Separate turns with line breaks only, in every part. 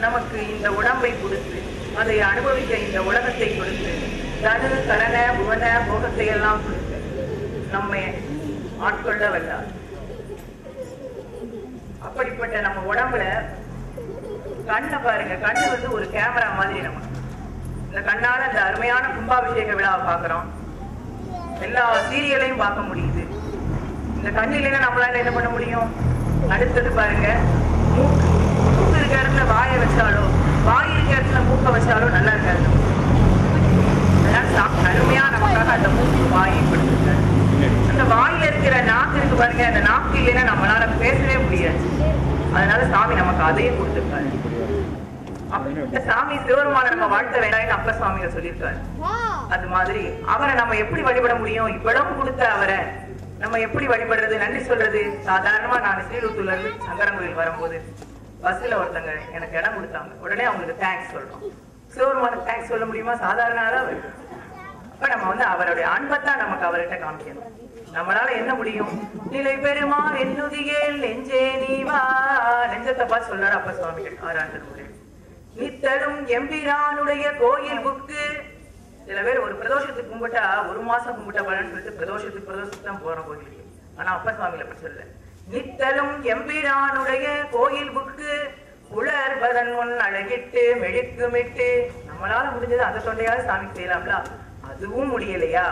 நமக்கு இந்த உடம்பை கொடுத்து அதை அனுபவிக்க இந்த உலகத்தை கொடுத்து தனு கரண புவன போகத்தை எல்லாம் கொடுத்து நம்மை ஆட்கொள்ள வல்லார் அப்படிப்பட்ட நம்ம உடம்புல கண்ணை பாருங்க கண்ணு வந்து ஒரு கேமரா மாதிரி நம்ம இந்த கண்ணால இந்த அருமையான கும்பாபிஷேக விழாவை பார்க்கிறோம் எல்லா சீரியலையும் பார்க்க முடியுது இந்த கண்ணு இல்லைன்னா நம்மளால என்ன பண்ண முடியும் அடுத்தது பாருங்க மூக்கு மூக்கு இருக்க இடத்துல வாயை வச்சாலோ வாய் இருக்க இடத்துல மூக்க வச்சாலோ நல்லா இருக்காது அதனால சா- அருமையா நமக்காக அந்த மூக்கு வாயை கொடுத்துருக்காரு அந்த வாயில இருக்கிற நாக்கு இருக்கு பாருங்க அந்த நாக்கு இல்லைன்னா நம்மளால பேசவே முடியாது அதனால சாமி நமக்கு அதையும் கொடுத்துருக்காரு அப்படிப்பட்ட சாமி சிவருமான நம்ம வாழ்த்த வேண்டாம்னு அப்ப சுவாமிகள் சொல்லியிருக்காரு அது மாதிரி அவரை நம்ம எப்படி வழிபட முடியும் இவ்வளவு கொடுத்த அவரை நம்ம எப்படி வழிபடுறது நன்றி சொல்றது சாதாரணமா நான் ஸ்ரீலுத்தூர்ல இருந்து சங்கரங்கோயில் வரும்போது பஸ்ல ஒருத்தங்க எனக்கு இடம் கொடுத்தாங்க உடனே அவங்களுக்கு தேங்க்ஸ் சொல்றோம் சிவருமானுக்கு தேங்க்ஸ் சொல்ல முடியுமா சாதாரண ஆளா அவர்? அப்ப நம்ம வந்து அவருடைய அன்பைத்தான் நமக்கு அவர்கிட்ட காமிக்கணும் நம்மளால என்ன முடியும் நிலை பெருமா என்னுதியேல் நெஞ்சே நீவா நெஞ்சத்தை பார்த்து சொல்றாரு அப்ப சுவாமிகள் ஆறாண்டு திருமுறை நித்தரும் எம்பிரானுடைய கோயில் புக்கு சில பேர் ஒரு பிரதோஷத்துக்கு கும்பிட்டா ஒரு மாசம் கும்பிட்ட பலன் சொல்லிட்டு பிரதோஷத்துக்கு பிரதோஷத்துக்கு தான் போறோம் கோயிலுக்கு ஆனா அப்ப சுவாமிகள் அப்படி சொல்லல நித்தலும் எம்பிரானுடைய கோயில் புக்கு உலர்பதன் முன் அழகிட்டு மெழுக்குமிட்டு நம்மளால முடிஞ்சது அந்த தொண்டையாவது சாமிக்கு செய்யலாம்ல அதுவும் முடியலையா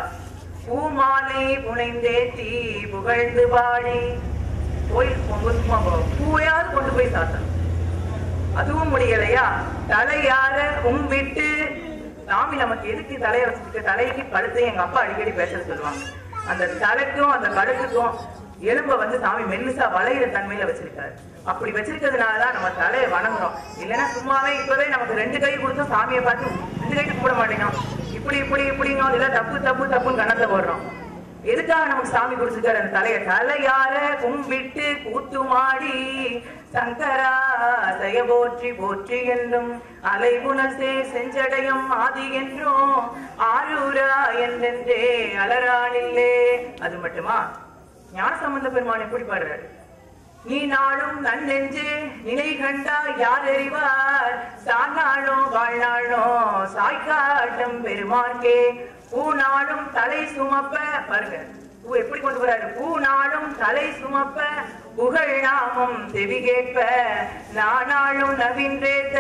பூமாலை புனைந்தேத்தி புகழ்ந்து பாடி கோயிலுக்கு போகும்போது சும்மா பூவையாவது கொண்டு போய் சாத்தணும் அதுவும் முடியலையா தலையார கும்பிட்டு சாமி நமக்கு எதுக்கு தலைய வச்சிருக்க தலைக்கு கழுத்தை எங்க அப்பா அடிக்கடி பேச சொல்லுவாங்க அந்த தலைக்கும் அந்த கழுத்துக்கும் எலும்ப வந்து சாமி மெல்லிசா வளையிற தன்மையில வச்சிருக்காரு அப்படி வச்சிருக்கிறதுனாலதான் நம்ம தலையை வணங்குறோம் இல்லைன்னா சும்மாவே இப்பவே நமக்கு ரெண்டு கை கொடுத்தோம் சாமியை பார்த்து ரெண்டு கை கும்பிட மாட்டேங்கிறோம் இப்படி இப்படி இப்படிங்க இல்ல தப்பு தப்பு தப்புன்னு கணத்தை போடுறோம் எதுக்காக நமக்கு சாமி கொடுத்துருக்காரு அந்த தலைய தலையார கும்பிட்டு கூத்துமாடி சங்கரா தய போற்றி போற்றி என்றும் அலைகுணசே செஞ்சடையும் ஆதி என்றும் ஆரூரா என்றென்றே அலரானில்லே அது மட்டுமா ஞான சம்பந்த பெருமான் எப்படி பாடுறாரு நீ நாளும் நன்னெஞ்சு நிலை கண்டா யார் அறிவார் சாநாளும் வாழ்நாளும் சாய்காட்டும் பெருமான்கே பூநாளும் தலை சுமப்ப பாருங்க பூ எப்படி கொண்டு வராரு பூநாளும் தலை சுமப்ப புகழ் நாமம் செவி கேட்ப நானாளும் நவீன்றேத்த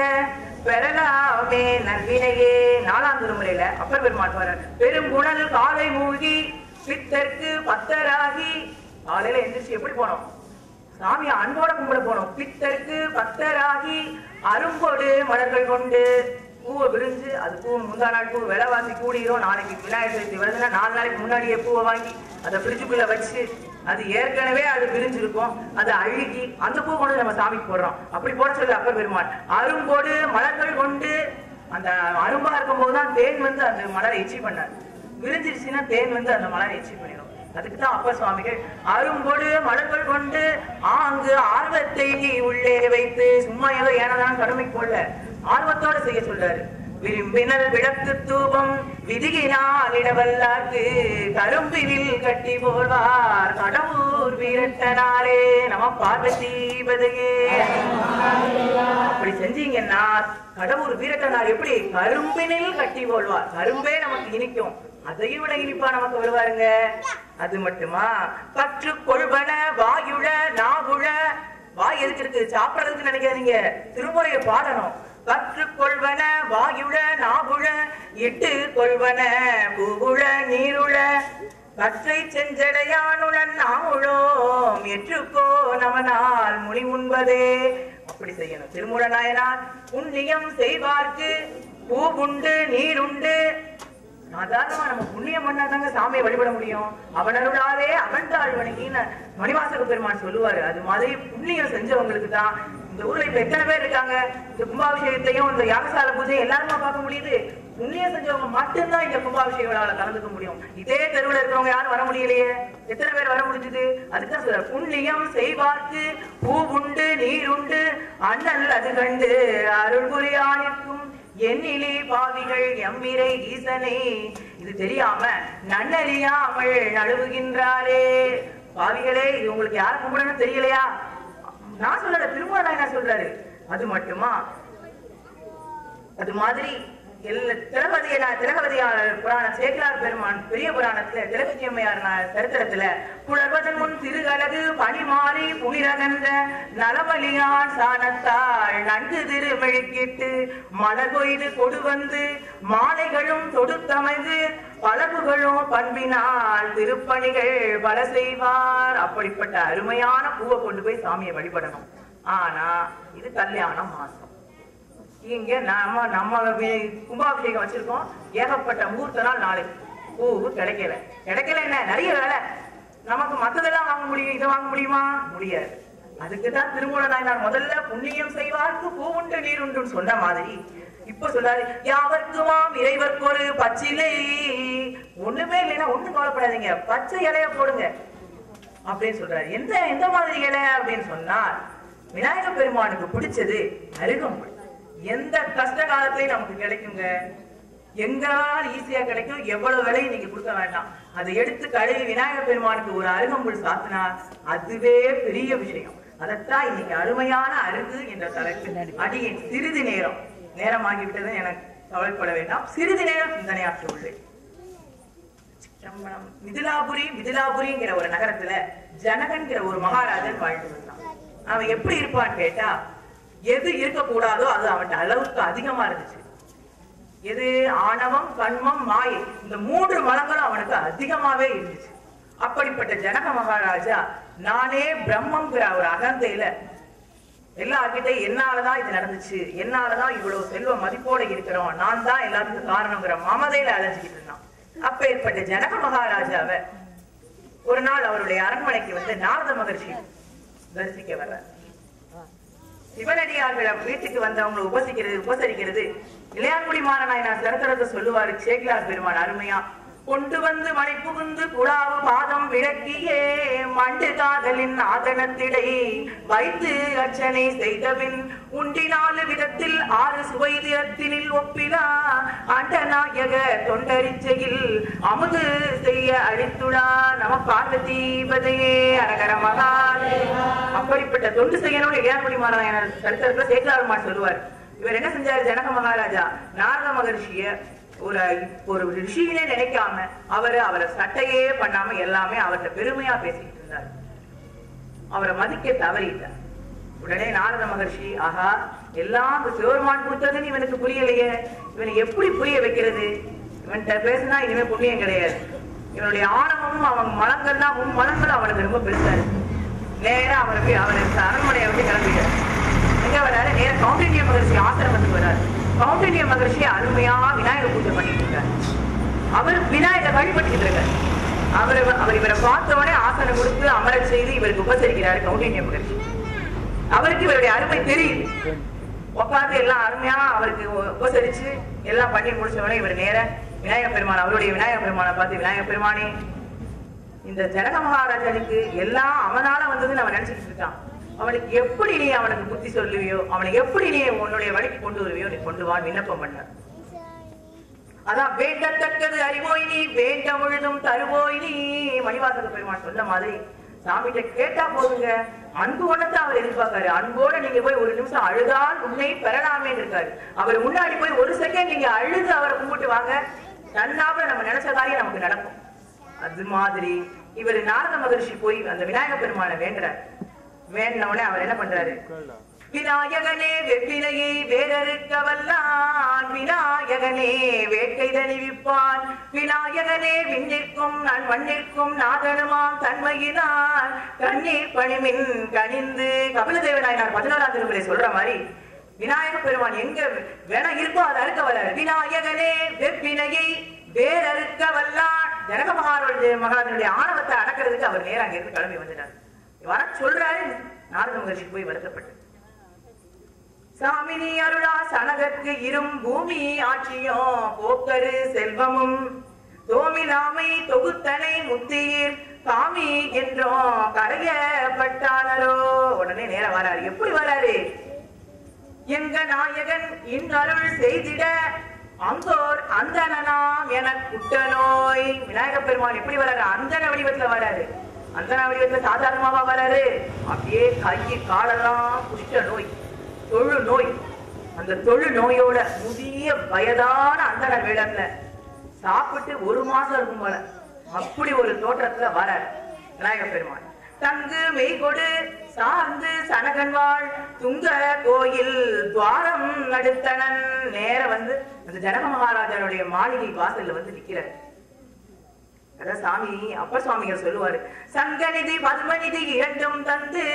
பெறலாமே நல்வினையே நாலாம் திருமுறையில அப்பர் பெருமான் வர பெருங்குணல் காலை மூழ்கி பித்தற்கு பத்தராகி காலையில எந்திரிச்சு எப்படி போனோம் சாமி அன்போட கும்பிட போனோம் பித்தருக்கு பக்தராகி அரும்பொடு மலர்கள் கொண்டு பூவை விரிஞ்சு அது பூ முந்தா நாள் பூ விலைவாசி கூடிரும் நாளைக்கு விநாயகர் சதுர்த்தி வருதுன்னா நாலு நாளைக்கு முன்னாடியே பூவை வாங்கி அதை ஃப்ரிட்ஜுக்குள்ள வச்சு அது ஏற்கனவே அது விரிஞ்சிருக்கும் அதை அழுகி அந்த பூ கொண்டு நம்ம சாமிக்கு போடுறோம் அப்படி போட சொல்லு அப்பர் பெருமான் அரும்பொடு மலர்கள் கொண்டு அந்த அரும்பா இருக்கும் போதுதான் தேன் வந்து அந்த மலரை எச்சி பண்ணார் விரிஞ்சிருச்சுன்னா தேன் வந்து அந்த மலரை எச்சி பண்ணிடும் அதுக்கு தான் அப்ப சுவாமிகள் அரும்பொடு மலர்கள் கொண்டு ஆங்கு ஆர்வத்தை உள்ளே வைத்து சும்மா ஏதோ ஏனதான கடமைக்கு போடல ஆர்வத்தோட செய்ய சொல்றாரு விரும்பினல் விளக்கு தூபம் விதிகினால் இடவல்லார்க்கு கரும்பினில் கட்டி போல்வார் கடவுர் வீரட்டனாரே நம பார்வதி பதையே அப்படி செஞ்சீங்கன்னா கடவுர் வீரட்டனார் எப்படி கரும்பினில் கட்டி போல்வார் கரும்பே நமக்கு இனிக்கும் அதையும் விட இனிப்பா நமக்கு வருவாருங்க அது மட்டுமா கற்று கொள்வன வாயுள நாவுள வாய் எதுக்கு இருக்கு சாப்பிடறதுக்கு நினைக்காதீங்க திருமுறையை பாடணும் கற்று கொள்வன வாயுள நாவுள இட்டு கொள்வன பூவுள நீருள கற்றை செஞ்சடையானுடன் நாமுளோம் எற்றுக்கோ நமனால் முனி உண்பதே அப்படி செய்யணும் திருமூல நாயனார் புண்ணியம் செய்வார்க்கு பூவுண்டு நீருண்டு சாதாரணமா நம்ம புண்ணியம் பண்ணாதாங்க சாமியை வழிபட முடியும் அவன் அருளாலே அவன் தாழ்வணிகின்னு மணிவாசக பெருமான் சொல்லுவாரு அது மாதிரி புண்ணியம் செஞ்சவங்களுக்கு தான் இந்த ஊர்ல இப்ப எத்தனை பேர் இருக்காங்க இந்த கும்பாபிஷேகத்தையும் இந்த யாகசால பூஜையும் எல்லாருமா பார்க்க முடியுது புண்ணியம் செஞ்சவங்க மட்டும்தான் இந்த கும்பாபிஷேக விழாவில் கலந்துக்க முடியும் இதே தெருவுல இருக்கிறவங்க யாரும் வர முடியலையே எத்தனை பேர் வர முடிஞ்சது அதுதான் சொல்ற புண்ணியம் செய்வார்க்கு பூ உண்டு நீர் உண்டு அண்ணல் அது கண்டு அருள் புரியானிற்கும் எண்ணிலே பாவிகள் எம்மிரை ஈசனே இது தெரியாம நன்னறியாமல் நழுவுகின்றாரே பாவிகளே இது உங்களுக்கு யார் கும்பிடணும் தெரியலையா நான் சொல்லல திருமணம் என்ன சொல்றாரு அது மட்டுமா அது மாதிரி எல்லா திரகவதியான திரகவதியாளர் புராணம் சேக்கலார் பெருமான் பெரிய புராணத்துல திரகதி அம்மையார் நா- சரித்திரத்துல புலர்வதன் முன் திருகலகு பனிமாறி புனிரகன்ற நலவலியான் சாணத்தாள் நன்கு திருமெழுக்கிட்டு மலர் கொய்து கொடு வந்து மாலைகளும் தொடுத்தமைந்து பலகுகளும் பண்பினால் திருப்பணிகள் பல செய்வார் அப்படிப்பட்ட அருமையான பூவை கொண்டு போய் சாமியை வழிபடணும் ஆனா இது கல்யாண மாசம் இங்க நாம நம்ம வி- கும்பாபிஷேகம் வச்சிருக்கோம் ஏகப்பட்ட முகூர்த்த நாள் நாளைக்கு பூ கிடைக்கல கிடைக்கல என்ன நிறைய வேலை நமக்கு மத்ததெல்லாம் வாங்க முடியும் இதை வாங்க முடியுமா முடியாது அதுக்குதான் திருமூல நாயனார் முதல்ல புண்ணியம் செய்வார்க்கு பூ உண்டு நீர் உண்டுன்னு சொன்ன மாதிரி இப்ப சொல்றாரு யாவர்க்குமாம் இறைவர்க்கு ஒரு பச்சிலை ஒண்ணுமே இல்லைன்னா ஒண்ணும் கவலைப்படாதீங்க பச்சை இலைய போடுங்க அப்படின்னு சொல்றாரு எந்த எந்த மாதிரி இலை அப்படின்னு சொன்னால் விநாயக பெருமானுக்கு பிடிச்சது அருகம்புல் எந்த கஷ்ட காலத்திலயும் நமக்கு கிடைக்குங்க எங்கனாலும் ஈஸியா கிடைக்கும் எவ்வளவு விலையும் நீங்க கொடுக்க வேண்டாம் அதை எடுத்து கழுவி விநாயக பெருமானுக்கு ஒரு அருகம்புல் சாத்தினா அதுவே பெரிய விஷயம் அதைத்தான் இன்னைக்கு அருமையான அருகு என்ற தலைப்பு அடியின் சிறிது நேரம் நேரமாகிவிட்டது எனக்கு கவலைப்பட வேண்டாம் சிறிது நேரம் சிந்தனையாற்ற உள்ளேன் சம்பளம் மிதிலாபுரி மிதிலாபுரிங்கிற ஒரு நகரத்துல ஜனகன்கிற ஒரு மகாராஜன் வாழ்ந்து வந்தான் அவன் எப்படி இருப்பான்னு கேட்டா எது இருக்கக்கூடாதோ அது அவன் அளவுக்கு அதிகமா இருந்துச்சு எது ஆணவம் கண்மம் மாயை இந்த மூன்று மலங்களும் அவனுக்கு அதிகமாவே இருந்துச்சு அப்படிப்பட்ட ஜனக மகாராஜா நானே பிரம்மங்கிற ஒரு அகந்தையில எல்லார்கிட்ட என்னாலதான் இது நடந்துச்சு என்னாலதான் இவ்வளவு செல்வ மதிப்போட இருக்கிறோம் நான் தான் எல்லாத்துக்கும் காரணங்கிற மமதையில அலைஞ்சுக்கிட்டு இருந்தான் அப்பேற்பட்ட ஜனக மகாராஜாவை ஒரு நாள் அவருடைய அரண்மனைக்கு வந்து நாரத மகர்ஷி தரிசிக்க வர்றார் சிவனடியார்கள் வீட்டுக்கு வந்தவங்களை உபசிக்கிறது உபசரிக்கிறது இளையான்குடி மாறனாய் சரித்திரத்தை சொல்லுவாரு சேக்கிலார் பெருமான் அருமையா கொண்டு வந்து மனை புகுந்து குழாவு பாதம் விளக்கியே மண்டு காதலின் ஆதனத்திடை வைத்து அர்ச்சனை செய்தபின் உண்டினாலு விதத்தில் ஆறு சுவை திறத்தினில் ஒப்பிலா அண்டநாயக தொண்டரிச்சையில் அமுது செய்ய அழித்துடா நம பார்வதீபதையே அரகர மகாதேவா அப்படிப்பட்ட தொண்டு செய்யணும்னு இளையான்குடி மாறாயனர் சரித்திரத்துல சேக்கலாருமான் சொல்லுவார் இவர் என்ன செஞ்சாரு ஜனக மகாராஜா நாரத மகர்ஷிய ஒரு ஒரு ரிஷியினே நினைக்காம அவரு அவரை சட்டையே பண்ணாம எல்லாமே அவர்கிட்ட பெருமையா பேசிக்கிட்டு இருந்தார் அவரை மதிக்க தவறிட்டார் உடனே நாரத மகர்ஷி ஆஹா எல்லாம் அந்த சிவருமான் கொடுத்ததுன்னு இவனுக்கு புரியலையே இவனை எப்படி புரிய வைக்கிறது இவன்கிட்ட பேசினா இனிமே புண்ணியம் கிடையாது இவனுடைய ஆணவமும் அவன் மலங்கள் தான் முன் மலங்கள் அவனுக்கு ரொம்ப பெருசா இருக்கு நேரா அவனுக்கு அவனுக்கு அரண்மனையை விட்டு கிளம்பிட்டார் எங்க வராரு நேரா கௌண்டின்ய மகர்ஷி ஆசிரமத்துக்கு வராரு கௌண்டின்ய மகர்ஷி அருமையா விநாயகர் பூஜை பண்ணிட்டு இருக்காரு அவர் விநாயகர் வழிபட்டுக்கிட்டு இருக்காரு அவர் அவர் இவரை பார்த்த உடனே ஆசனம் கொடுத்து அமரச் செய்து இவருக்கு உபசரிக்கிறாரு கௌண்டின்ய மகர்ஷி அவருக்கு இவருடைய அருமை தெரியுது உட்கார்ந்து எல்லாம் அருமையா அவருக்கு உ- உபசரிச்சு எல்லாம் பண்ணி முடிச்ச உடனே இவர் நேர விநாயக பெருமான் அவருடைய விநாயக பெருமானை பார்த்து விநாயக பெருமானே இந்த ஜனக மகாராஜனுக்கு எல்லாம் அவனால வந்ததுன்னு அவன் நினைச்சிட்டு இருக்கான் அவனுக்கு எப்படி நீ அவனுக்கு புத்தி சொல்லுவியோ அவனை எப்படி நீ உன்னுடைய வழிக்கு கொண்டு வருவியோ நீ கொண்டு வான்னு விண்ணப்பம் பண்ண அதான் வேண்டத்தக்கது அறிவோய் நீ வேண்ட முழுதும் தருவோய் நீ மணிவாசக பெருமான் சொன்ன மாதிரி சாமிகிட்ட கேட்டா போதுங்க அன்பு ஒண்ணத்தான் அவர் எதிர்பார்க்காரு அன்போட நீங்க போய் ஒரு நிமிஷம் அழுதால் உன்னை பெறலாமே இருக்காரு அவர் முன்னாடி போய் ஒரு செகண்ட் நீங்க அழுது அவரை கும்பிட்டு வாங்க நன்னாவே நம்ம நினைச்ச காரியம் நமக்கு நடக்கும் அது மாதிரி இவர் நாரத மகர்ஷி போய் அந்த விநாயக பெருமானை வேண்டுறார் வேண்டின உடனே அவர் என்ன பண்றாரு விநாயகனே வெப்பிலையை வேறறுக்க வல்லான் விநாயகனே வேட்கை தணிவிப்பான் விநாயகனே விண்ணிற்கும் நான் மண்ணிற்கும் நாதனுமாம் தன்மையினான் கண்ணீர் பணிமின் கனிந்து கபிலதேவ நாயனார் பதினோராம் திருமுறை சொல்ற மாதிரி விநாயக பெருமான் எங்க வேணா இருக்கோ அதை அறுக்க வர்றாரு விநாயகனே வெப்பினையை வேறறுக்க வல்லான் ஜனக மகாராஜ மகாராஜனுடைய ஆணவத்தை அடக்கிறதுக்கு அவர் நேரா அங்க இருந்து கிளம்பி வந்துட்டார் வர சொல்றாரு நாரத மகர்ஷி போய் வருத்தப்பட்டு சாமினி அருளா சனகற்கு இரும் பூமி ஆட்சியும் போக்கரு செல்வமும் தோமிலாமை தொகுத்தனை முத்தீர் காமி என்றோம் கரையப்பட்டானரோ உடனே நேரம் வராரு எப்படி வராரு எங்க நாயகன் இன்றருள் செய்திட அங்கோர் அந்தனாம் என குட்ட நோய் விநாயக பெருமான் எப்படி வராரு அந்தன வடிவத்துல வராரு அந்தன வடிவத்துல சாதாரணமாவா வராரு அப்படியே கை காலெல்லாம் குஷ்ட நோய் தொழு நோய் அந்த தொழு நோயோட முதிய வயதான அந்தனர் வேடத்துல சாப்பிட்டு ஒரு மாசம் இருக்கும் போல அப்படி ஒரு தோற்றத்துல வர விநாயக பெருமான் தங்கு மெய்கொடு சார்ந்து சனகன்வாள் துங்க கோயில் துவாரம் நடுத்தனன் நேர வந்து அந்த ஜனக மகாராஜனுடைய மாளிகை வாசல்ல வந்து நிக்கிறார் அதான் சாமி அப்பர் சுவாமிகள் சொல்லுவாரு சங்கநிதி பத்மநிதி இரண்டும் தந்து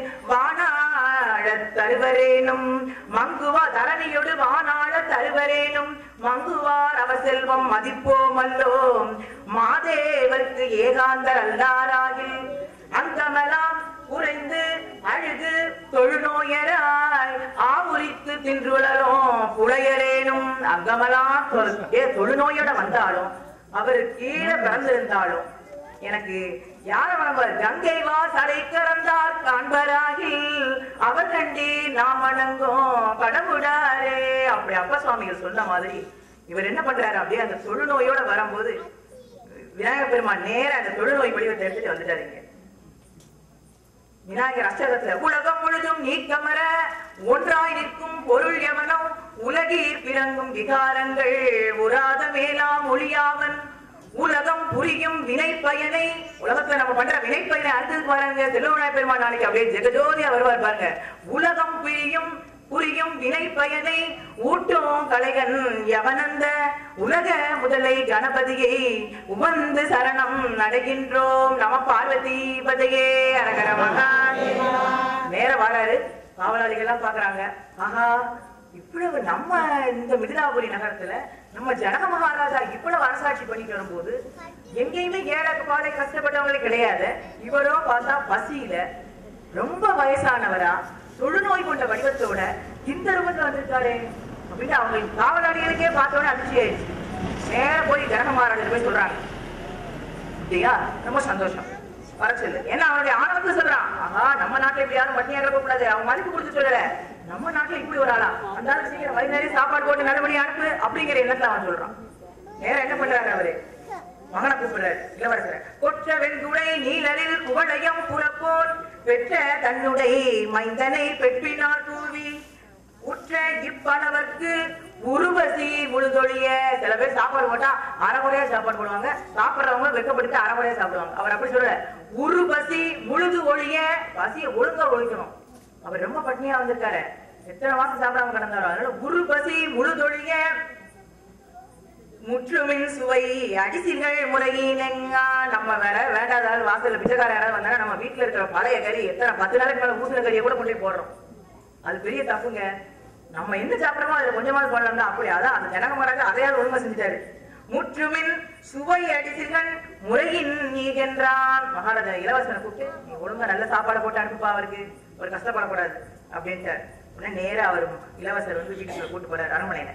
வானாழ தருவரேனும் மங்குவா தரணியொடு வானாழ தருவரேனும் மங்குவார் அவ செல்வம் மதிப்போமல்லோம் மாதேவர்க்கு ஏகாந்தர் அல்லாராகில் அங்கமெல்லாம் குறைந்து அழுது தொழுநோயராய் ஆவுரித்து தின்றுழலும் புலையரேனும் அங்கமெல்லாம் தொழு- ஏ தொழுநோயோட வந்தாலும் அவர் கீழே பிறந்திருந்தாலும் எனக்கு யார வளம்பர் கங்கை வா சடை கறந்தார் காண்பராகில் அவர் கண்டி நாம் வணங்கும் கடவுடாரே அப்படி அப்பா சுவாமிகள் சொன்ன மாதிரி இவர் என்ன பண்றாரு அப்படியே அந்த தொழுநோயோட வரும்போது விநாயகர் பெருமான் நேரா அந்த தொழுநோய் வடிவத்தை எடுத்துட்டு வந்துட்டாருங்க விநாயகர் அஷ்டகத்துல உலகம் முழுதும் நீக்கமர ஒன்றாய் நிற்கும் பொருள் எவனோ உலகீர் பிறங்கும் விகாரங்கள் உராத மேலாம் ஒளியாவன் உலகம் புரியும் வினை பயனை உலகத்துல நம்ம பண்ற வினை பயனை அடுத்தது பாருங்க செல்வநாய பெருமாள் நாளைக்கு அப்படியே ஜெகஜோதியா வருவார் பாருங்க உலகம் புரியும் புரியும் வினை பயனை ஊட்டும் கலைகன் யவனந்த உலக முதலை கணபதியை உவந்து சரணம் நடைகின்றோம் நம பார்வதி பதையே அரகர மகாதேவா நேர வராரு காவலாளிகள் எல்லாம் பாக்குறாங்க ஆஹா இவ்வளவு நம்ம இந்த மிதிலாபுரி நகரத்துல நம்ம ஜனக மகாராஜா இவ்வளவு அரசாட்சி பண்ணிட்டு வரும்போது எங்கேயுமே ஏழை பாடை கஷ்டப்பட்டவங்களே கிடையாது இவரோ பார்த்தா பசியில ரொம்ப வயசானவரா தொழுநோய் கொண்ட வடிவத்தோட இந்த ரூபத்துல வந்திருக்காரு அப்படின்னு அவங்க காவலாளிகளுக்கே பார்த்தோன்னே அதிர்ச்சி ஆயிடுச்சு நேர போய் ஜனக மகாராஜர் போய் சொல்றாங்க அப்படியா ரொம்ப சந்தோஷம் வர சொல்லு ஏன்னா அவனுடைய ஆணவத்தை சொல்றான் ஆஹா நம்ம நாட்டுல இப்படி யாரும் மட்டியா கிடக்க கூடாது அவன் மதிப்பு கொடுத்து சொல்லல நம்ம நாட்டுல இப்படி ஒரு ஆளா அந்த ஆளு சீக்கிரம் வயிறு நிறைய சாப்பாடு போட்டு நல்லபடியா அனுப்பு அப்படிங்கிற எண்ணத்துல அவன் சொல்றான் நேரம் என்ன பண்றாரு அவரு மகனை கூப்பிடுறாரு இளவரசரை கொற்ற வெண்குடை நீலரில் குவளையம் புறப்போர் பெற்ற தன்னுடைய மைந்தனை பெற்றினார் தூவி உற்ற இப்பளவர்க்கு உருவசி முழுதொழிய சில பேர் சாப்பாடு போட்டா அரைமுறையா சாப்பாடு போடுவாங்க சாப்பிடுறவங்க வெக்கப்படுத்தி அரைமுறையா சாப்பிடுவாங்க அவர் அப்படி சொல்ற உருபசி முழுது ஒழிய பசியை ஒழுங்கா ஒழிக்கணும் அவர் ரொம்ப பட்னியா வந்திருக்காரு எத்தனை மாசம் சாப்பிடாம கிடந்தாரோ அதனால உருபசி முழுதொழிய முற்றுமின் சுவை அடிசில்கள் முறையினங்கா நம்ம வேற வேண்டாத ஆள் வாசல்ல பிச்சைக்கார யாராவது வந்தாங்க நம்ம வீட்டுல இருக்கிற பழைய கறி எத்தனை பத்து நாளைக்கு மேல ஊசுன கறியை கூட கொண்டு போய் போடுறோம் அது பெரிய தப்புங்க நம்ம என்ன சாப்பிடுறோமோ அதுல கொஞ்சமாவது போடலாம் அப்படி அதான் அந்த ஜனக மகாராஜா அதையாவது ஒழுங்கா செஞ்சுட்டாரு முற்றுமின் சுவை அடிசில்கள் முறையின் நீகென்றான் மகாராஜா இளவரசனை கூப்பிட்டு நீ ஒழுங்கா நல்ல சாப்பாடு போட்டு அனுப்புப்பா அவருக்கு ஒரு கஷ்டப்படக்கூடாது அப்படின்ட்டார் உடனே நேரா அவர் இளவரசர் வந்து வீட்டுக்குள்ள கூட்டு போறாரு அரண்மனையில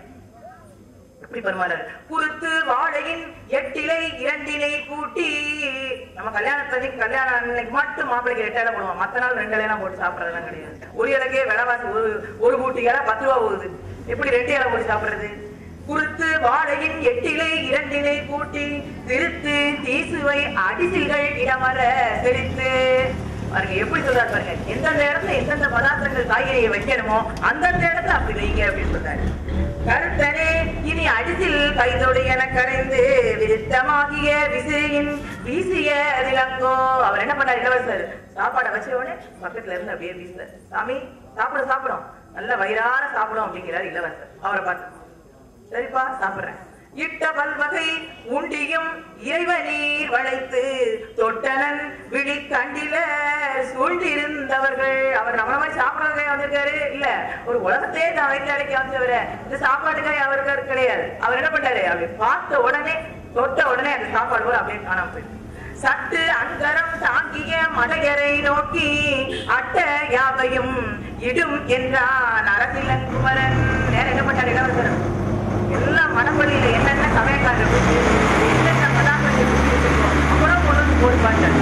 எப்படி பரிமாறாரு குருத்து வாழையின் எட்டிலை இரண்டினை கூட்டி நம்ம கல்யாணத்தன்னைக்கு கல்யாணம் அன்னைக்கு மட்டும் மாப்பிள்ளைக்கு எட்டு இலை போடுவோம் மத்த நாள் ரெண்டு இலையெல்லாம் போட்டு சாப்பிடறதெல்லாம் கிடையாது ஒரு இலைக்கே விலைவாசி ஒரு ஒரு கூட்டி இலை பத்து ரூபா போகுது எப்படி ரெண்டு இலை போட்டு சாப்பிடுறது குருத்து வாழையின் எட்டிலை இரண்டினை கூட்டி திருத்து தீசுவை அடிசில்கள் இடமர செழித்து பாருங்க எப்படி சொல்றாரு பாருங்க எந்தெந்த இடத்துல எந்தெந்த பதார்த்தங்கள் காய்கறியை வைக்கணுமோ அந்தந்த இடத்துல அப்படி வைங்க அப்படின்னு சொல்றாரு கருத்தனே இனி அடிசில் கைதொடு என கரைந்து விருத்தமாகிய விசிறியின் வீசிய விலங்கோ அவர் என்ன பண்ணார் இளவரசர் சாப்பாடை வச்ச உடனே பக்கத்துல இருந்து அப்படியே வீசுற சாமி சாப்பிட சாப்பிடும் நல்ல வயிறார சாப்பிடும் அப்படிங்கிறார் இளவரசர் அவரை பார்த்து சரிப்பா சாப்பிடுறேன் இட்ட பல்வகை உண்டியும் இறைவனீர் வளைத்து தொட்டனன் விழி கண்டில சூழ்ந்திருந்தவர்கள் அவர் நம்மள மாதிரி சாப்பிடறதுக்காக வந்திருக்காரு இல்ல ஒரு உலகத்தையே தான் வயிற்று அடைக்க வந்தவர் இந்த சாப்பாட்டுக்காக அவருக்கு கிடையாது அவர் என்ன பண்ணாரு அப்படி பார்த்த உடனே தொட்ட உடனே அந்த சாப்பாடு கூட அப்படியே காணாம போயிடுச்சு சட்டு அங்கரம் தாங்கிய மலையரை நோக்கி அட்ட யாவையும் இடும் என்றான் அரசிலன் குமரன் நேரம் என்ன பண்ணாரு இளவரசர் எல்லாம் மனப்படியில என்னென்ன சமயக்காரர் போட்டு என்னென்ன பதார்த்தங்கள் போட்டு வச்சிருக்கோம் அப்புறம் கொண்டு வந்து போட்டு பார்த்தாரு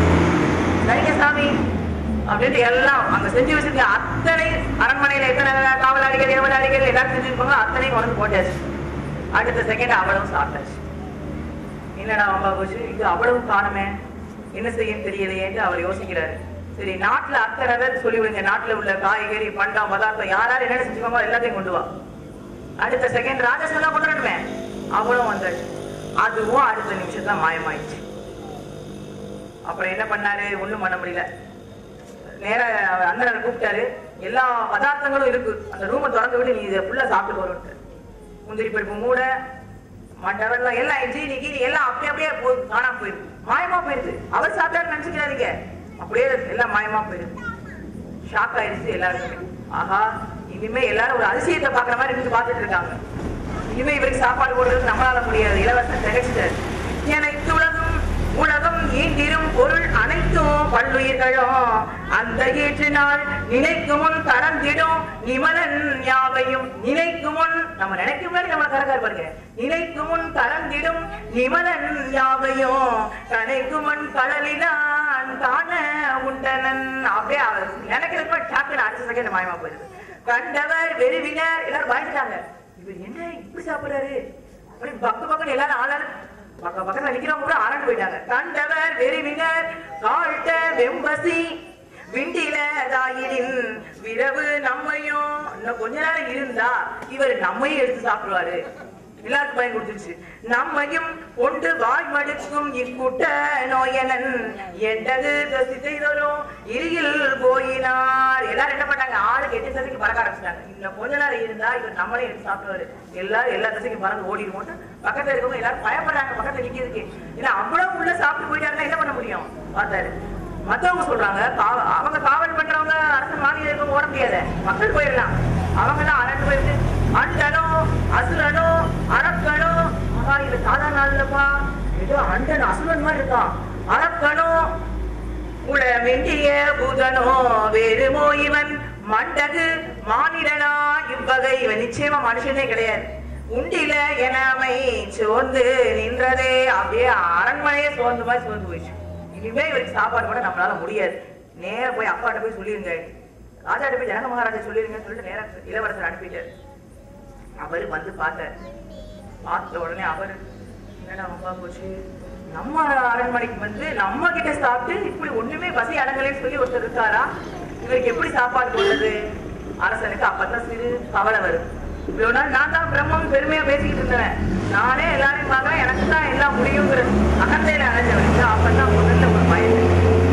சரிங்க சாமி அப்படின்ட்டு எல்லாம் அங்க செஞ்சு வச்சிருக்க அத்தனை அரண்மனையில எத்தனை காவலாளிகள் ஏவலாளிகள் எல்லாரும் செஞ்சிருப்பாங்க அத்தனையும் கொண்டு வந்து போட்டாச்சு அடுத்த செகண்ட் அவளும் சாப்பிட்டாச்சு என்னடா அம்மா போச்சு இது அவ்வளவு காணுமே என்ன செய்யும் தெரியலையேன்னு அவர் யோசிக்கிறாரு சரி நாட்டுல அத்தனை பேர் சொல்லி விடுங்க நாட்டுல உள்ள காய்கறி பண்டம் பதார்த்தம் யாராரு என்ன செஞ்சுக்கோங்க எல்லாத்தையும் கொண்டு வா அடுத்த செகண்ட் ராஜஸ்தான் தான் கொண்டு வரணுமே அவளும் வந்தாச்சு அதுவும் அடுத்த நிமிஷத்துல மாயமாயிடுச்சு அப்புறம் என்ன பண்ணாரு ஒண்ணும் பண்ண முடியல நேரா அவர் அண்ணனை கூப்பிட்டாரு எல்லா பதார்த்தங்களும் இருக்கு அந்த ரூமை திறந்து விட்டு நீ இதை ஃபுல்லா சாப்பிட்டு போறோன்ட்டு முந்திரி பருப்பு மூட மண்டவெல்லாம் எல்லாம் ஜீனி கீனி எல்லாம் அப்படியே அப்படியே போ- காணாம போயிருக்கு மாயமா போயிருது அவர் சாப்பிட்டாரு நினைச்சுக்கிறாதீங்க அப்படியே எல்லாம் மாயமா போயிருக்கு ஷாக் ஆயிடுச்சு எல்லாருக்குமே ஆஹா இனிமே எல்லாரும் ஒரு அதிசயத்தை பாக்குற மாதிரி இருந்து பார்த்துட்டு இருக்காங்க இனிமே இவருக்கு சாப்பாடு போடுறது நம்மளால முடியாது இலவசம் திகச்சிட்டாரு எனக்கு உலகம் உலகம் ஈண்டிரும் பொருள் அனைத்தும் பல்லுயிர்களும் அந்த ஈற்றினால் நினைக்கும் முன் கறந்திடும் நிமலன் யாவையும் நினைக்கும் முன் நம்ம நினைக்கும் முன்னாடி நம்ம கறக்காரு பாருங்க நினைக்கும் முன் கறந்திடும் நிமலன் யாவையும் கனைக்கும் முன் கடலிலான் காண உண்டனன் அப்படியே அவர் நினைக்கிறதுக்கு டாக்குன்னு அடுத்த செகண்ட் மாயமா போயிருது கண்டவர் வெறுவினர் எல்லாரும் பயந்துட்டாங்க இவர் என்ன இப்படி சாப்பிடுறாரு அப்படி பக்கு பக்கம் எல்லாரும் ஆளாளு பக்க பக்கத்துல நிக்கிறவங்க கூட ஆளாண்டு போயிட்டாங்க கண்டவர் வெறுவினர் காழ்த்த வெம்பசி விண்டில தாயிரின் விரவு நம்மையும் இன்னும் கொஞ்ச நேரம் இருந்தா இவர் நம்மையும் எடுத்து சாப்பிடுவாரு எல்லாருக்கும் பயன் கொடுத்துருச்சு நம்மையும் கொண்டு வாய் மடுக்கும் இக்கூட்ட நோயனன் எட்டது பசி செய்தோரும் இருகில் போயினார் எல்லாரும் என்ன பண்ணாங்க ஆளுக்கு எட்டு தசைக்கு பறக்க ஆரம்பிச்சிட்டாங்க இன்னும் கொஞ்ச நேரம் இருந்தா இவர் நம்மளே எடுத்து சாப்பிடுவாரு எல்லாரும் எல்லா தசைக்கும் பறந்து ஓடிடுவோம் பக்கத்துல இருக்கவங்க எல்லாரும் பயப்படுறாங்க பக்கத்துல நிக்கிறதுக்கு ஏன்னா அவ்வளவு உள்ள சாப்பிட்டு போயிட்டாருன்னா என்ன பண்ண முடியும் பார்த்தாரு மத்தவங்க சொல்றாங்க கா- அவங்க காவல் பண்றவங்க அரசு மாநில இருக்கவங்க ஓட முடியாது மக்கள் போயிடலாம் அவங்க எல்லாம் அரண்டு போயிட்டு அண்டனோ அசுரனோ அரக்கனோ ஆஹா இது சாதாரண ஆள் இல்லப்பா ஏதோ அண்டன் அசுரன் மாதிரி இருக்கான் அரக்கனோ உள மெண்டிய பூதனோ வேறுமோ இவன் மண்டகு மானிடனா இவ்வகை இவன் நிச்சயமா மனுஷனே கிடையாது உண்டில எனமை சோர்ந்து நின்றதே அப்படியே அரண்மனையே சோர்ந்து மாதிரி சோர்ந்து போயிடுச்சு இனிமே இவருக்கு சாப்பாடு கூட நம்மளால முடியாது நேரா போய் அப்பாட்ட போய் சொல்லிருங்க ராஜாட்ட போய் ஜனக மகாராஜா சொல்லிருங்கன்னு சொல்லிட்டு நேரா இளவரசர் அனுப்பிட்டாரு அவரு வந்து பார்த்தார் பார்த்த உடனே அவர் என்னடா அம்மா போச்சு நம்ம அரண்மனைக்கு வந்து நம்ம கிட்ட சாப்பிட்டு இப்படி ஒண்ணுமே பசி அடங்கலைன்னு சொல்லி ஒருத்தர் இருக்காரா இவருக்கு எப்படி சாப்பாடு போடுறது அரசனுக்கு அப்பதான் சிறு கவலை வரும் இவ்வளவு நாள் நான் தான் பிரம்மம் பெருமையா பேசிக்கிட்டு இருந்தேன் நானே எல்லாரையும் பார்க்கறேன் எனக்கு தான் எல்லாம் முடியுங்கிற அகந்தையில அடைஞ்சவன் அப்பதான் முதல்ல ஒரு பயம்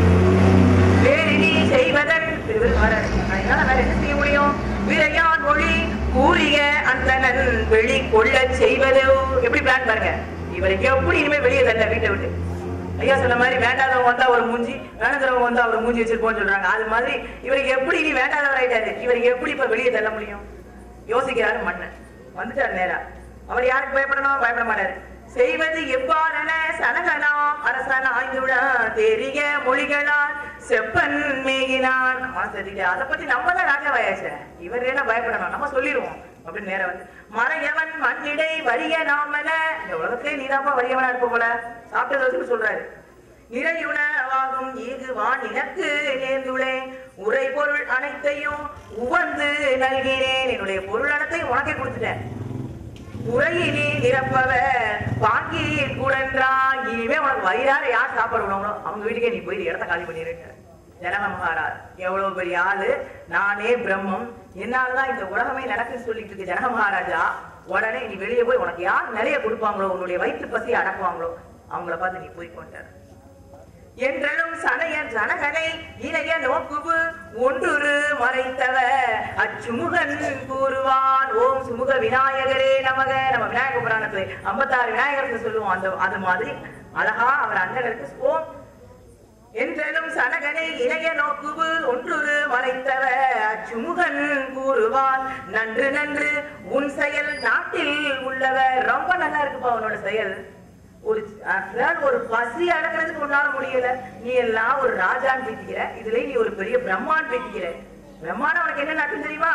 வேறினி செய்வதன் இவர் வர என்னால வேற என்ன செய்ய முடியும் விரையான் மொழி கூறிய அந்தணன் வெளி கொள்ள செய்வதோ எப்படி பிளான் பாருங்க இவருக்கு எப்படி இனிமே வெளியே தள்ள வீட்டை விட்டு ஐயா சொன்ன மாதிரி வேண்டாதவங்க வந்தா ஒரு மூஞ்சி வேணுங்கிறவங்க வந்தா ஒரு மூஞ்சி வச்சிருப்போம்னு சொல்றாங்க அது மாதிரி இவருக்கு எப்படி இனி வேண்டாதவர் ஆயிட்டாரு இவருக்கு எப்படி இப்ப வெளியே தள்ள முடியும் யோசிக்கிறாரு மன்னன் வந்துட்டாரு நேரா அவர் யாருக்கு பயப்படணும் பயப்பட மாட்டாரு செய்வது எவ்வாறென சனகனாம் அரசன் ஆய்ந்துடா தெரிய மொழிகளால் செப்பன் மேகினான் மனசு அதை பத்தி நம்ம தான் ராஜாவாயாச்சே இவர் என்ன பயப்படணும் நம்ம சொல்லிடுவோம் அப்படின்னு நேரம் வந்து மறையவன் மண்ணிடை வரிய நாமன இந்த உலகத்திலே நீதாப்பா வரியவனா இருப்ப போல சாப்பிட்டதை வச்சுட்டு சொல்றாரு நிறையுணவாகும் ஈகுவான் இனக்கு நேர்ந்துளே உரை பொருள் அனைத்தையும் உவந்து நல்கிறேன் என்னுடைய பொருள் அனைத்தையும் உனக்கே கொடுத்துட்டேன் உரையிலே நிரப்பவ வாங்கி கூடன்றா இனிமே உனக்கு வயிறார யார் சாப்பாடு விடுவாங்களோ அவங்க வீட்டுக்கே நீ போய் இடத்த காலி பண்ணிருக்க ஜனக மகாராஜ் எவ்வளவு பெரிய ஆளு நானே பிரம்மம் என்னாலதான் இந்த உலகமே நடக்குன்னு சொல்லிட்டு இருக்கு ஜனக மகாராஜா உடனே நீ வெளியே போய் உனக்கு யார் நிலைய கொடுப்பாங்களோ உன்னுடைய வயிற்று பசியை அடக்குவாங்களோ அவங்கள பார்த்து நீ போய் கொண்டாரு என்றலும் சனையர் ஜனகனை இணைய நோக்குவு ஒன்றுரு மறைத்தவ அச்சுமுகன் கூறுவான் ஓம் சுமுக விநாயகரே நமக நம்ம விநாயக புராணத்துல ஐம்பத்தாறு விநாயகருக்கு சொல்லுவோம் அந்த அது மாதிரி அழகா அவர் அண்ணனுக்கு ஓம் என்றலும் சனகனை இணைய நோக்குவு ஒன்றுரு மறைத்தவ அச்சுமுகன் கூறுவான் நன்று நன்று உன் செயல் நாட்டில் உள்ளவர் ரொம்ப நல்லா இருக்குப்பா உன்னோட செயல் ஒரு அதாவது ஒரு பசி அடக்கிறதுக்கு உன்னால முடியல நீ எல்லாம் ஒரு ராஜான்னு பேசிக்கிற இதுல நீ ஒரு பெரிய பிரம்மான்னு பேசிக்கிற பிரம்மான் அவனுக்கு என்ன நாட்டம் தெரியுமா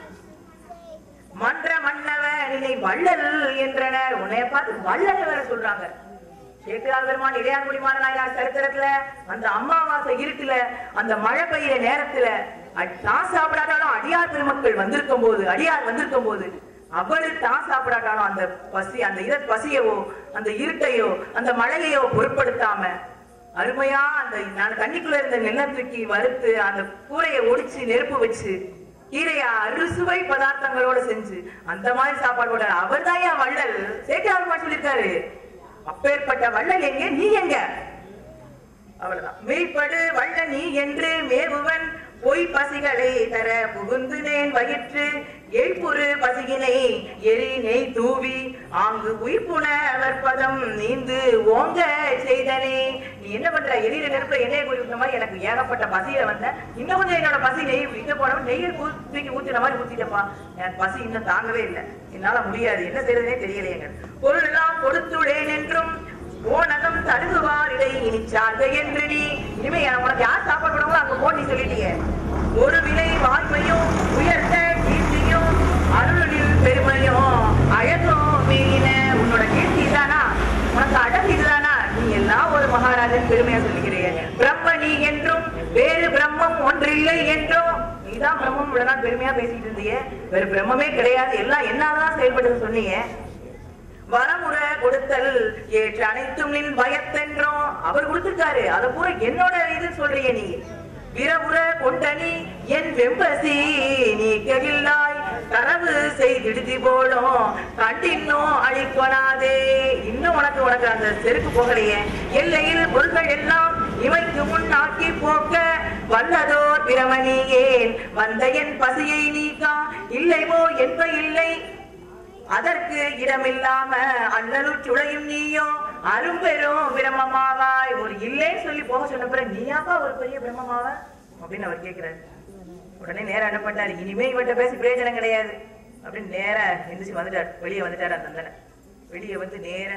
மன்ற மன்னவ நினை வள்ளல் என்றனர் உன்னைய பார்த்து வள்ளல் வேற சொல்றாங்க சேக்கிரார் பெருமான் இளையான்குடி மாறனாயினார் சரித்திரத்துல அந்த அமாவாசை இருட்டுல அந்த மழை பெய்யுற நேரத்துல அ- தான் சாப்பிடாட்டாலும் அடியார் பெருமக்கள் வந்திருக்கும் போது அடியார் வந்திருக்கும் போது அவரு தான் சாப்பிடாட்டாலும் அந்த பசி அந்த இத பசியவோ அந்த இருட்டையோ அந்த மழையையோ பொருட்படுத்தாம அருமையா அந்த நான் தண்ணிக்குள்ள இருந்த நெல்லை தூக்கி வறுத்து அந்த கூரையை ஒடிச்சு நெருப்பு வச்சு கீரையா அறுசுவை பதார்த்தங்களோட செஞ்சு அந்த மாதிரி சாப்பாடு போட்டாரு அவர் தான் என் வள்ளல் சேக்கிரார் சொல்லியிருக்காரு அப்பேற்பட்ட வள்ளல் எங்க நீ எங்க அவ்வளவுதான் மெய்ப்படு வள்ள நீ என்று மேவுவன் பொய் பசிகளை தர புகுந்துனேன் வயிற்று எழுப்புறு பசியினை எரி நெய் தூவி ஆங்கு உயிர்ப்புண அவர்பதம் நீந்து ஓங்க செய்தனே நீ என்ன பண்ற எரியிற நெருப்புல எண்ணெயை குறிப்பிட்ட மாதிரி எனக்கு ஏகப்பட்ட பசியில வந்த இன்னும் கொஞ்சம் என்னோட பசி நெய் இங்க போனவன் நெய்யை ஊ- தூக்கி ஊத்தின மாதிரி ஊத்திட்டப்பா எனக்கு பசி இன்னும் தாங்கவே இல்லை என்னால முடியாது என்ன செய்யறதுனே தெரியலையேங்க பொருள் எல்லாம் கொடுத்துள்ளேன் என்றும் ஓனகம் தருகுவார் இடை இனி சார்ந்த என்று நீ இனிமே உனக்கு யார் சாப்பாடு போடுவாங்களோ அங்க போ நீ சொல்லிட்டியே ஒரு விலை வாய்மையும் உயர்ந்த கீர்த்தியும் அருளில் பெருமையும் அழகும் மீன உன்னோட கீர்த்தி தானா உனக்கு அழகு இதுதானா நீ எல்லாம் ஒரு மகாராஜன் பெருமையா சொல்லிக்கிறீங்க பிரம்ம நீ என்றும் வேறு பிரம்மம் ஒன்றில்லை என்றும் நீதான் பிரம்மம் இவ்வளவு நாள் பெருமையா பேசிட்டு இருந்தியே வேறு பிரம்மமே கிடையாது எல்லாம் என்னாலதான் செயல்படுது சொன்னீங்க வரமுறை கொடுத்தல் ஏற்று அனைத்தும் நின் பயத்தென்றோம் அவர் கொடுத்திருக்காரு அத பூரா என்னோட இது சொல்றிய நீ விரவுற கொண்டனி என் வெம்பசி நீ ககில்லாய் கனவு செய்திடுதி போலும் கண்டின்னும் அழிக்கொணாதே இன்னும் உனக்கு உனக்கு அந்த செருக்கு போகலையே எல்லையில் பொருள்கள் எல்லாம் இமைக்கு முன் ஆக்கி போக்க வல்லதோர் பிரமணியேன் வந்த என் பசியை நீக்கா இல்லைவோ என்ப இல்லை அதற்கு இடமில்லாம அல்லலுள் சுளையும் நீயோ அரும்பெரும் பிரம்மமாவாய் ஒரு இல்லைன்னு சொல்லி போக சொன்ன பிறகு நீயாப்பா ஒரு பெரிய பிரம்மமாவ அப்படின்னு அவர் கேட்கிறாரு உடனே நேரா என்ன பண்ணாரு இனிமே இவன்கிட்ட பேசி பிரயோஜனம் கிடையாது அப்படின்னு நேரா எந்திரிச்சு வந்துட்டார் வெளியே வந்துட்டார் அந்த அந்தனை வெளியே வந்து நேரா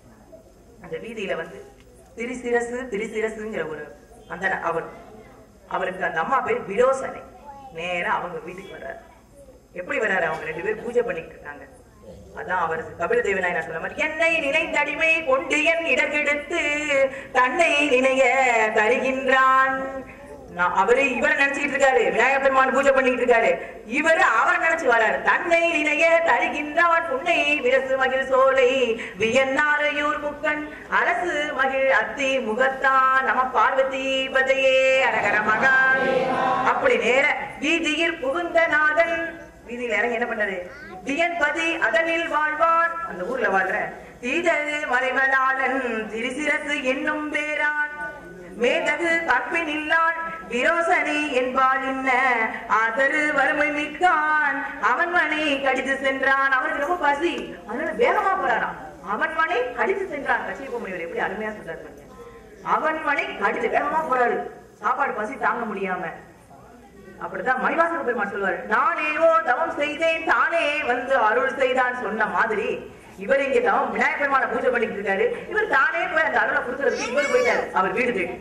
அந்த வீதியில வந்து திரிசிரசு திரிசிரசுங்கிற ஒரு அந்தன அவர் அவருக்கு அந்த அம்மா பேர் விரோசனை நேரா அவங்க வீட்டுக்கு வர்றாரு எப்படி வர்றாரு அவங்க ரெண்டு பேரும் பூஜை பண்ணிட்டு இருக்காங்க அதான் அவர் கபில தேவநாயனா சொன்ன மாதிரி என்னை நினைந்தடிமை கொண்டு என் இடக்கெடுத்து தன்னை நினைய தருகின்றான் நான் அவரு இவரை நினைச்சுக்கிட்டு இருக்காரு விநாயகர் பெருமான் பூஜை பண்ணிட்டு இருக்காரு இவரு அவரை நினைச்சு வராரு தன்னை நினைய தருகின்றான் புன்னை விரசு மகிழ் சோலை வியன்னாரையூர் முக்கன் அரசு மகிழ் அத்தி முகத்தான் நம பார்வதி பதையே அரகர மகா அப்படி நேர வீதியில் புகுந்த நாதன் வீதியில இறங்கி என்ன பண்ணது தியன்பதி அதனில் வாழ்வான் அந்த ஊர்ல வாழ்ற தீதரு மறைவலாளன் திரிசிரசு என்னும் பேரான் மேதகு கற்பின் இல்லான் விரோசனை என்பாள் என்ன ஆதரு வறுமை மிக்கான் அவன் மனை கடித்து சென்றான் அவனுக்கு ரொம்ப பசி அதனால வேகமா போறாராம் அவன் மனை கடித்து சென்றான் கட்சி முனிவர் எப்படி அருமையா சொல்றாரு பாருங்க. அவன் மனை கடித்து வேகமா போறாரு சாப்பாடு பசி தாங்க முடியாம அப்படிதான் மணிவாசக பெருமான் சொல்லுவாரு நானேயோ தவம் செய்தேன் தானே வந்து அருள் செய்தான் சொன்ன மாதிரி இவர் இங்க தவம் விநாயகர் பெருமான பூஜை பண்ணிட்டு இருக்காரு இவர் தானே போய் அந்த அருளை கொடுக்கறதுக்கு இவர் போயிட்டாரு அவர் வீடு தேடி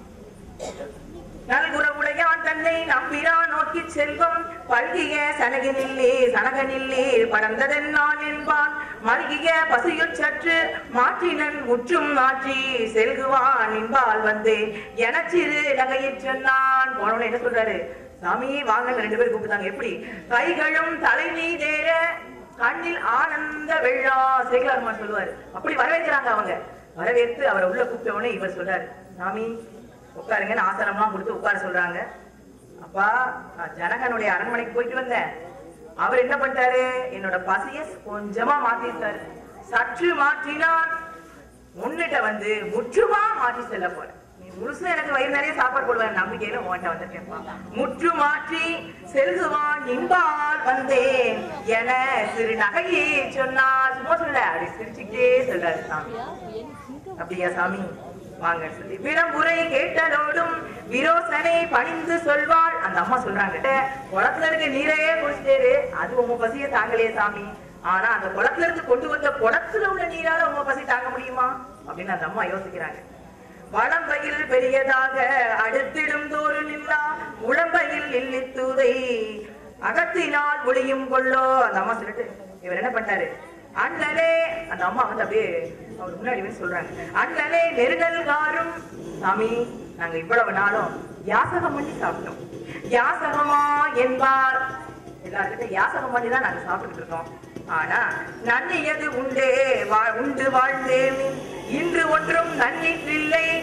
நல்குறவுடையான் தன்னை நம்பிரான் நோக்கி செல்வம் பல்கிய சனகனில்லே சனகனில்லே படர்ந்ததன் நான் என்பான் மல்கிய பசியுட் சற்று மாற்றினன் முற்றும் மாற்றி செல்குவான் என்பால் வந்தேன் எனச்சிறு நகையிற் சொன்னான் போனவன என்ன சொல்றாரு சாமி வாங்க ரெண்டு பேரும் கூப்பிட்டாங்க எப்படி கைகளும் தலை மீதேற கண்ணில் ஆனந்த வெள்ளா சேகலார்மான் சொல்லுவாரு அப்படி வரவேற்கிறாங்க அவங்க வரவேற்று அவரை உள்ள கூப்பிட்ட உடனே இவர் சொல்றாரு சாமி உட்காருங்கன்னு ஆசனம்லாம் கொடுத்து உட்கார சொல்றாங்க அப்பா நான் ஜனகனுடைய அரண்மனைக்கு போயிட்டு வந்தேன் அவர் என்ன பண்ணிட்டாரு என்னோட பசிய கொஞ்சமா மாத்திருக்காரு சற்று மாற்றினார் முன்னிட்ட வந்து முற்றுமா மாற்றி செல்ல போறேன் நீ முழுசா எனக்கு வயிறு நிறைய சாப்பாடு போடுவேன் நம்பிக்கையில உன்கிட்ட வந்திருக்கேன்ப்பா முற்று மாற்றி செல்குவான் நின்பால் வந்தேன் என சிறு நகையே சொன்னார் சும்மா சொல்ல அப்படி சிரிச்சுக்கிட்டே சொல்றாரு சாமி அப்படியா சாமி வாங்க சொல்லி விடம்புரை கேட்டதோடும் விரோசனை பணிந்து சொல்வாள் அந்த அம்மா சொல்றாங்க குளத்துல இருக்க நீரையே குடிச்சிட்டேரு அது உங்க பசிய தாங்கலையே சாமி ஆனா அந்த குளத்துல இருந்து கொண்டு வந்த குளத்துல உள்ள நீரால உங்க பசி தாங்க முடியுமா அப்படின்னு அந்த அம்மா யோசிக்கிறாங்க வளம்பையில் பெரியதாக அடுத்திடும் தோறு நில்லா உடம்பையில் இல்லித்தூதை அகத்தினால் ஒளியும் கொள்ளோ அந்த அம்மா சொல்லிட்டு இவர் என்ன பண்ணாரு அண்ணலே அந்த அம்மா வந்து அப்படியே அவர் முன்னாடி போய் சொல்றாங்க அண்ணலே நெருடல்காரும் சாமி நாங்க இவ்வளவு நாளும் யாசகம் பண்ணி சாப்பிட்டோம் யாசகமா என்பார் எல்லார்கிட்ட யாசகம் பண்ணி தான் நாங்க சாப்பிட்டுட்டு இருக்கோம் ஆனா நன்னியது உண்டே வா- உண்டு வாழ்ந்தேன் இன்று ஒன்றும் நன்னிற்றில்லை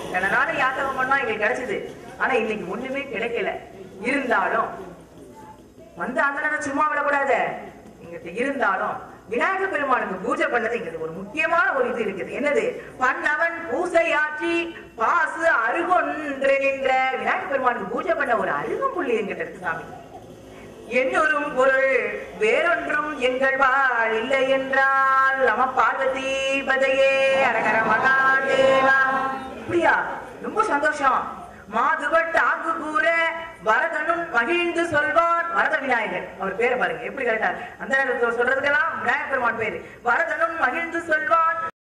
இத்தனை நாள் யாத்தகம் பண்ணா எங்களுக்கு கிடைச்சது ஆனா இன்னைக்கு ஒண்ணுமே கிடைக்கல இருந்தாலும் வந்து அந்த நேரம் சும்மா விடக்கூடாது இங்கிட்ட இருந்தாலும் விநாயக பெருமானுக்கு பூஜை பண்ணது இங்க ஒரு முக்கியமான ஒரு இது இருக்குது என்னது பண்ணவன் பூசையாற்றி பாசு அருகொன்று நின்ற விநாயக பெருமானுக்கு பூஜை பண்ண ஒரு அருகம்புள்ளி எங்கிட்ட இருக்கு சாமி என்னொரும் பொருள் வேறொன்றும் எங்கள் வாழ் இல்லை என்றால் நம பார்வதி பதையே அரகர மகாதேவா அப்படியா ரொம்ப சந்தோஷம் மாதுபட் ஆகு கூற வரதனும் மகிழ்ந்து சொல்வார் வரத விநாயகர் அவர் பேரை பாருங்க எப்படி கரெக்டா அந்த நேரத்துல சொல்றதுக்கெல்லாம் விநாயகர் பெருமான் பேரு வரதனும் மகிழ்ந்து சொல்வார்